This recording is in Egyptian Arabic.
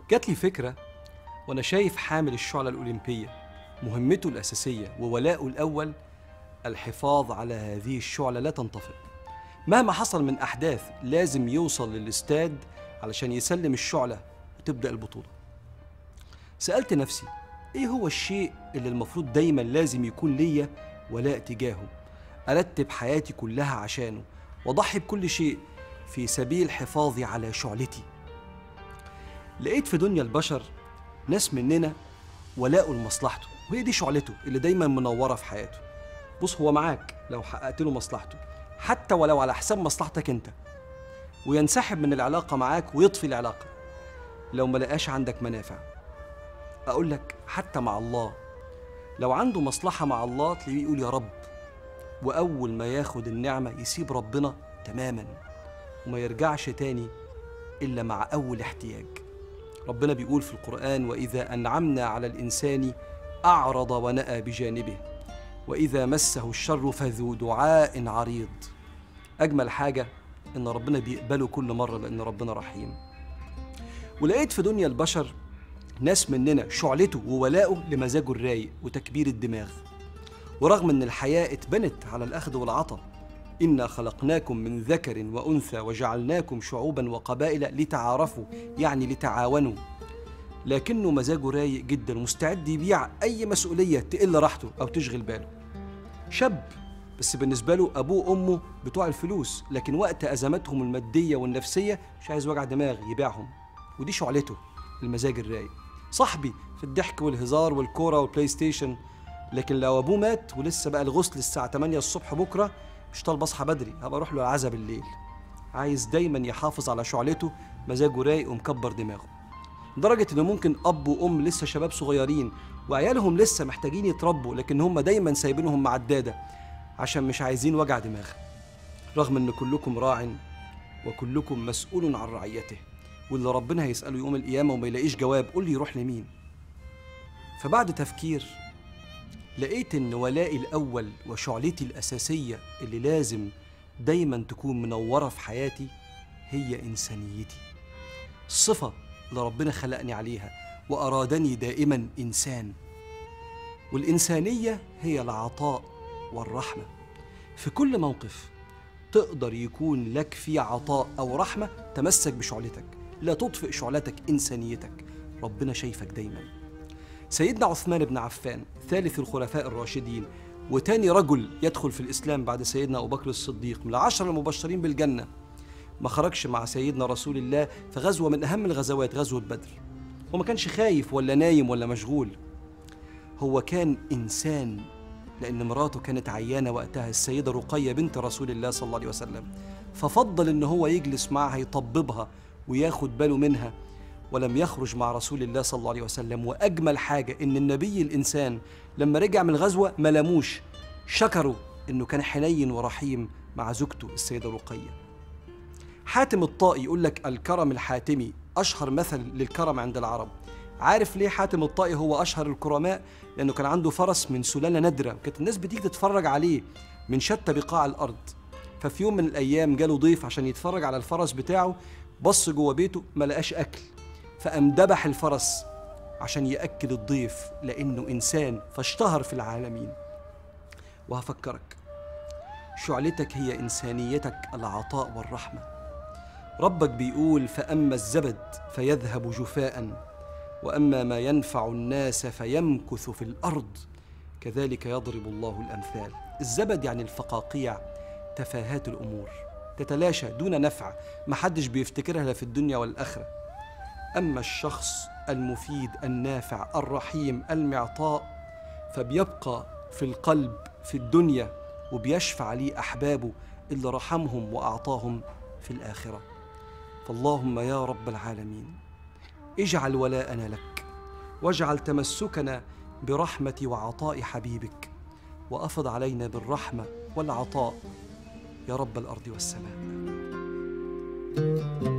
جات لي فكرة وأنا شايف حامل الشعلة الأولمبية مهمته الأساسية وولاؤه الأول الحفاظ على هذه الشعلة لا تنطفئ مهما حصل من أحداث لازم يوصل للاستاد علشان يسلم الشعلة وتبدأ البطولة سألت نفسي إيه هو الشيء اللي المفروض دايما لازم يكون ليا ولاء تجاهه أرتب حياتي كلها عشانه وأضحي بكل شيء في سبيل حفاظي على شعلتي لقيت في دنيا البشر ناس مننا ولاؤه لمصلحته وهي دي شعلته اللي دايما منورة في حياته بص هو معاك لو حققت له مصلحته حتى ولو على حساب مصلحتك انت وينسحب من العلاقة معاك ويطفي العلاقة لو ما لقاش عندك منافع أقول لك حتى مع الله لو عنده مصلحة مع الله تلاقيه يقول يا رب وأول ما ياخد النعمة يسيب ربنا تماما وما يرجعش تاني إلا مع أول احتياج ربنا بيقول في القرآن وإذا أنعمنا على الإنسان أعرض ونأى بجانبه وإذا مسه الشر فذو دعاء عريض أجمل حاجة إن ربنا بيقبله كل مرة لأن ربنا رحيم ولقيت في دنيا البشر ناس مننا شعلته وولاؤه لمزاجه الرايق وتكبير الدماغ ورغم ان الحياه اتبنت على الاخذ والعطاء انا خلقناكم من ذكر وانثى وجعلناكم شعوبا وقبائل لتعارفوا يعني لتعاونوا لكنه مزاجه رايق جدا مستعد يبيع اي مسؤوليه تقل راحته او تشغل باله شاب بس بالنسبه له ابوه وامه بتوع الفلوس لكن وقت ازماتهم الماديه والنفسيه مش عايز وجع دماغ يبيعهم ودي شعلته المزاج الرايق صاحبي في الضحك والهزار والكوره والبلاي ستيشن لكن لو ابوه مات ولسه بقى الغسل الساعه 8 الصبح بكره مش طالب اصحى بدري هبقى اروح له العزا بالليل عايز دايما يحافظ على شعلته مزاجه رايق ومكبر دماغه لدرجة إن ممكن أب وأم لسه شباب صغيرين وعيالهم لسه محتاجين يتربوا لكن هم دايما سايبينهم مع الدادة عشان مش عايزين وجع دماغ رغم إن كلكم راع وكلكم مسؤول عن رعيته واللي ربنا هيسأله يوم القيامة وما يلاقيش جواب قول لي يروح لمين فبعد تفكير لقيت إن ولائي الأول وشعلتي الأساسية اللي لازم دايما تكون منورة في حياتي هي إنسانيتي الصفة اللي ربنا خلقني عليها وأرادني دائما إنسان والإنسانية هي العطاء والرحمة في كل موقف تقدر يكون لك فيه عطاء أو رحمة تمسك بشعلتك لا تطفئ شعلتك إنسانيتك ربنا شايفك دايما سيدنا عثمان بن عفان ثالث الخلفاء الراشدين وتاني رجل يدخل في الإسلام بعد سيدنا أبو بكر الصديق من العشر المبشرين بالجنة ما خرجش مع سيدنا رسول الله في غزوة من أهم الغزوات غزوة بدر هو ما كانش خايف ولا نايم ولا مشغول هو كان إنسان لأن مراته كانت عيانة وقتها السيدة رقية بنت رسول الله صلى الله عليه وسلم ففضل إن هو يجلس معها يطببها وياخد باله منها ولم يخرج مع رسول الله صلى الله عليه وسلم وأجمل حاجة إن النبي الإنسان لما رجع من الغزوة ما لاموش شكروا إنه كان حنين ورحيم مع زوجته السيدة رقية حاتم الطائي يقول لك الكرم الحاتمي أشهر مثل للكرم عند العرب عارف ليه حاتم الطائي هو أشهر الكرماء لأنه كان عنده فرس من سلالة نادرة وكانت الناس بتيجي تتفرج عليه من شتى بقاع الأرض ففي يوم من الأيام جاله ضيف عشان يتفرج على الفرس بتاعه بص جوه بيته ما لقاش أكل فقام ذبح الفرس عشان يأكل الضيف لأنه إنسان فاشتهر في العالمين وهفكرك شعلتك هي إنسانيتك العطاء والرحمة ربك بيقول فأما الزبد فيذهب جفاء وأما ما ينفع الناس فيمكث في الأرض كذلك يضرب الله الأمثال الزبد يعني الفقاقيع تفاهات الأمور تتلاشى دون نفع محدش بيفتكرها لا في الدنيا والآخرة أما الشخص المفيد النافع الرحيم المعطاء فبيبقى في القلب في الدنيا وبيشفع ليه أحبابه اللي رحمهم وأعطاهم في الآخرة فاللهم يا رب العالمين اجعل ولاءنا لك واجعل تمسكنا برحمة وعطاء حبيبك وأفض علينا بالرحمة والعطاء يا رب الأرض والسماء